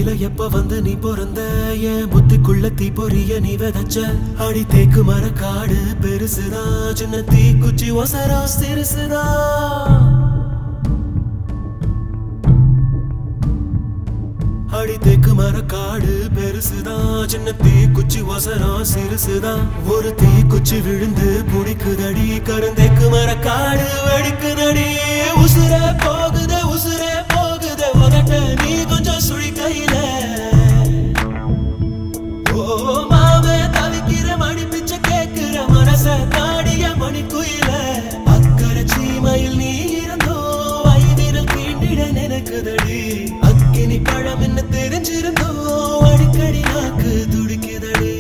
பூமியில எப்ப வந்து நீ பிறந்த என் புத்திக்குள்ள தீ பொரிய நீ விதைச்ச அடி தேக்கு மர காடு பெருசுதா சின்ன தீ குச்சி ஒசரா சிறுசுதா அடி தேக்கு மர காடு பெருசுதா சின்ன தீ குச்சி ஒசரம் சிறுசுதா ஒரு தீ குச்சி விழுந்து புடிக்குதடி கருந்தேக்கு மர காடு வெடிக்குதடி உசுர போகுது உசுர போகுது உதட்ட நீ கொஞ்சம் சுழி கையில ஓ மாவே தவிக்கிற மணி பிச்சை கேக்குற மனச தாடிய மணி குயில அக்கறை சீமையில் நீ இருந்தோ ஐவிரல் தீண்டிட நினைக்குதடி அக்கினி பழம் என்ன தெரிஞ்சிருந்தோ அடிக்கடி நாக்கு துடிக்குதடி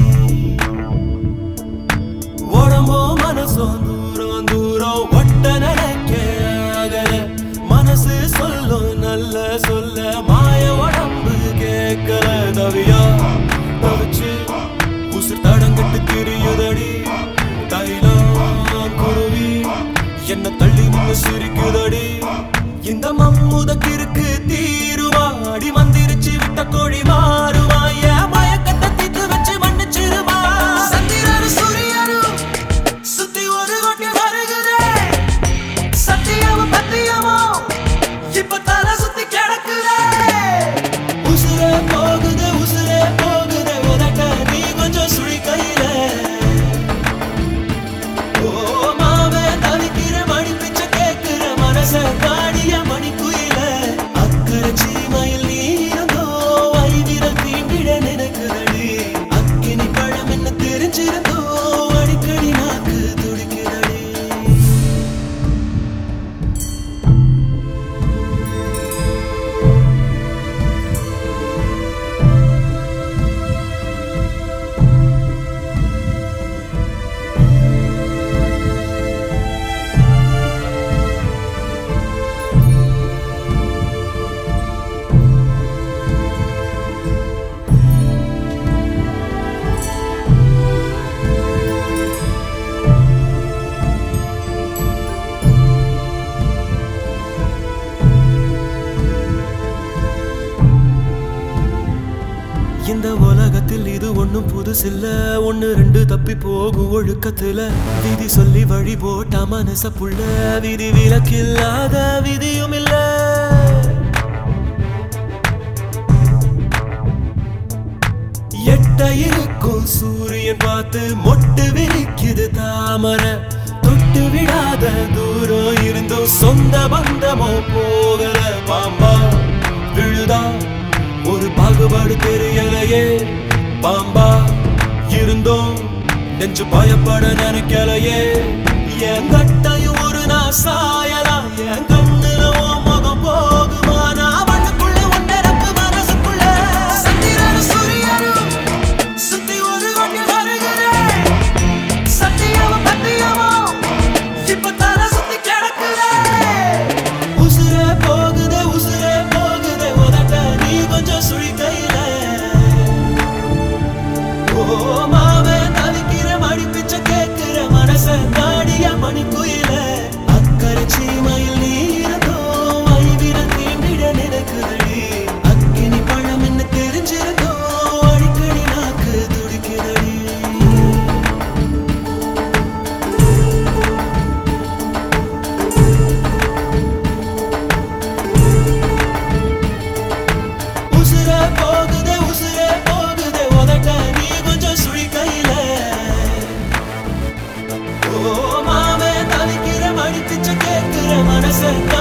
உடம்போ மனசோ தூரம் தூரம் ஒட்ட நினைக்க அகல மனசு சொல்லும் நல்ல சொல்ல மாய உடம்பு கேட்கல தவியா தவிச்சு உசுர் தடங்கட்டு திரியுதடி தைலம் குருவி என்ன தள்ளி நின்னு சிரிக்குதடி இந்த மம்முத கிறுக்கு தீருவா அடி மந்திரிச்சு விட்ட கோழி மாறுவா என் மயக்கத்தை தீத்து வச்சு மன்னிச்சிருவா சந்திரனும் சூரியனும் சுத்தி ஒரு கொட்டி வருகுதே சத்தியமும் பத்தியமும் இப்ப தலை சுத்தி கிடக்குதே உசுரே போகுது உசுரே போகுது உதட்ட நீ கொஞ்சம் சுழி கையில ஓ மாவே தவிக்கிற மணி பிச்சை கேட்கிற மனச காடிய மணி குயில அக்கறை சீமையில் நீ இருந்தோ ஐவிரல் தீண்டிட நினைக்குதடி அக்கினி பழம் என்ன தெரிஞ்சிருந்தோ அடிக்கடி நாக்கு துடிக்குதடி இந்த உலகத்தில் இது ஒண்ணும் புதுசில்ல ஒண்ணு ரெண்டு தப்பி போகும் ஒழுக்கத்துல விதி சொல்லி வழி போட்ட மனச புள்ள விதி விலக்கில்லாத விதியும் இல்ல எட்ட இருக்கும் சூரியன் பார்த்து மொட்டு விரிக்குது தாமரை தொட்டு விடாத தூரம் இருந்தும் சொந்த பந்தமோ போகல பாம்பா விழுதா ஒரு பாகுபாடு தெரியலையே பாம்பா இருந்தோம் நெஞ்சு பயப்பட நினைக்கலையே என் கட்டையும் ஒரு நான் சாயலாம் என் கண்ணுல உன் முகம் போகுமா நான் மண்ணுக்குள்ள உன் நிரப்பு மனசுக்குள்ள சந்திரனும் சூரியனும் சுத்தி ஒரு கொண்டு வருகிறேன் சத்தியமும் பத்தியமும் இப்ப தலை சுத்தி கிடக்குதே உசுரே போகுதே உசுரே போகுதே உதட்ட நீ கொஞ்சம் சுழி கையில ஓ மாவே தவிக்கிற மணி பிச்சை கேட்கிற மனச தாடிய மணி குயில அக்கறை சீமையில் நீ இருந்தோ ஐவிரல் தீண்டிட நினைக்குதடி அக்கினி பழம் என்ன தெரிஞ்சிருந்தோ அடிக்கடி நாக்கு துடிக்குதடி உசுரே போகுதே உசுரே போகுதே உதட்ட நீ கொஞ்சம் சுழி கையில ஓ மாமே தவிக்கிற மணி பிச்சை கேட்கிற மனச